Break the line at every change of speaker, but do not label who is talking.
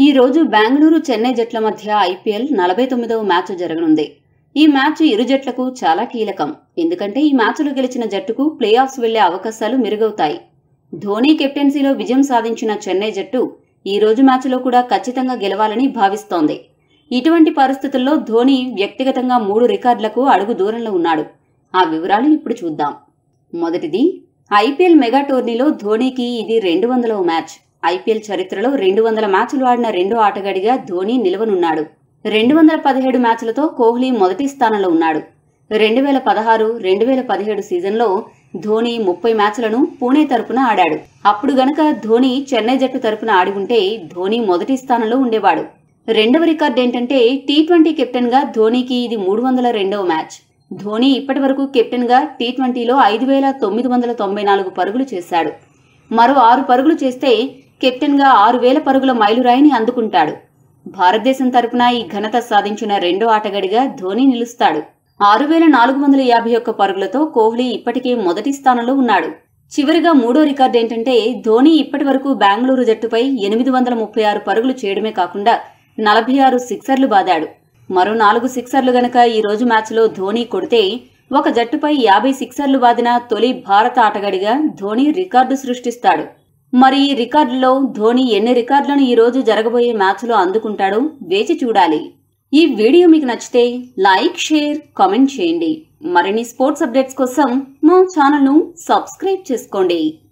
ఈ రోజు బెంగళూరు చెన్నై జట్ల మధ్య ఐపీఎల్ నలభై తొమ్మిదవ మ్యాచ్ జరగనుంది ఈ మ్యాచ్ ఇరు జట్లకు చాలా కీలకం ఎందుకంటే ఈ మ్యాచ్లో గెలిచిన జట్టుకు ప్లే ఆఫ్స్ వెళ్లే అవకాశాలు మెరుగవుతాయి ధోనీ కెప్టెన్సీలో విజయం సాధించిన చెన్నై జట్టు ఈ రోజు మ్యాచ్లో కూడా ఖచ్చితంగా గెలవాలని భావిస్తోంది ఇటువంటి పరిస్థితుల్లో ధోనీ వ్యక్తిగతంగా మూడు రికార్డులకు అడుగు దూరంలో ఉన్నాడు ఆ వివరాలు ఇప్పుడు చూద్దాం మొదటిది ఐపీఎల్ మెగా టోర్నీలో ధోనీకి ఇది రెండు వందలవ మ్యాచ్ ఐపీఎల్ చరిత్రలో రెండు వందల మ్యాచ్లు ఆడిన రెండో ఆటగాడిగా ధోనీ నిలవనున్నాడు రెండు వందల పదిహేడు మ్యాచ్లతో కోహ్లీ మొదటి స్థానంలో ఉన్నాడు రెండు వేల పదహారు రెండు వేల పదిహేడు సీజన్లో ధోనీ ముప్పై మ్యాచ్లను పూణే తరపున ఆడాడు అప్పుడు గనక ధోనీ చెన్నై జట్టు తరపున ఆడి ఉంటే ధోనీ మొదటి స్థానంలో ఉండేవాడు రెండవ రికార్డ్ ఏంటంటే టీ ట్వంటీ కెప్టెన్ గా ధోనీకి ఇది మూడు వందల రెండవ మ్యాచ్ ధోనీ ఇప్పటి వరకు కెప్టెన్ గా టీ ట్వంటీలో ఐదు వేల తొమ్మిది వందల తొంభై నాలుగు పరుగులు చేశాడు మరో ఆరు పరుగులు చేస్తే కెప్టెన్ గా ఆరు వేల పరుగుల మైలురాయిని అందుకుంటాడు భారతదేశం తరపున ఈ ఘనత సాధించిన రెండో ఆటగాడిగా ధోనీ నిలుస్తాడు ఆరు వేల నాలుగు వందల యాభై ఒక్క పరుగులతో కోహ్లీ ఇప్పటికే మొదటి స్థానంలో ఉన్నాడు చివరిగా మూడో రికార్డు ఏంటంటే ధోనీ ఇప్పటి వరకు బెంగళూరు జట్టుపై ఎనిమిది వందల ముప్పై ఆరు పరుగులు చేయడమే కాకుండా నలభై ఆరు సిక్సర్లు బాదాడు మరో నాలుగు సిక్సర్లు గనక ఈ రోజు మ్యాచ్లో ధోనీ కొడితే ఒక జట్టుపై యాభై సిక్సర్లు బాదిన తొలి భారత ఆటగాడిగా ధోనీ రికార్డు సృష్టిస్తాడు మరి ఈ రికార్డులో ధోనీ ఎన్ని రికార్డులను ఈ రోజు జరగబోయే మ్యాచ్లో అందుకుంటాడో వేచి చూడాలి ఈ వీడియో మీకు నచ్చితే లైక్ షేర్ కామెంట్ చేయండి మరిన్ని స్పోర్ట్స్ అప్డేట్స్ కోసం మా ఛానల్ను సబ్స్క్రైబ్ చేసుకోండి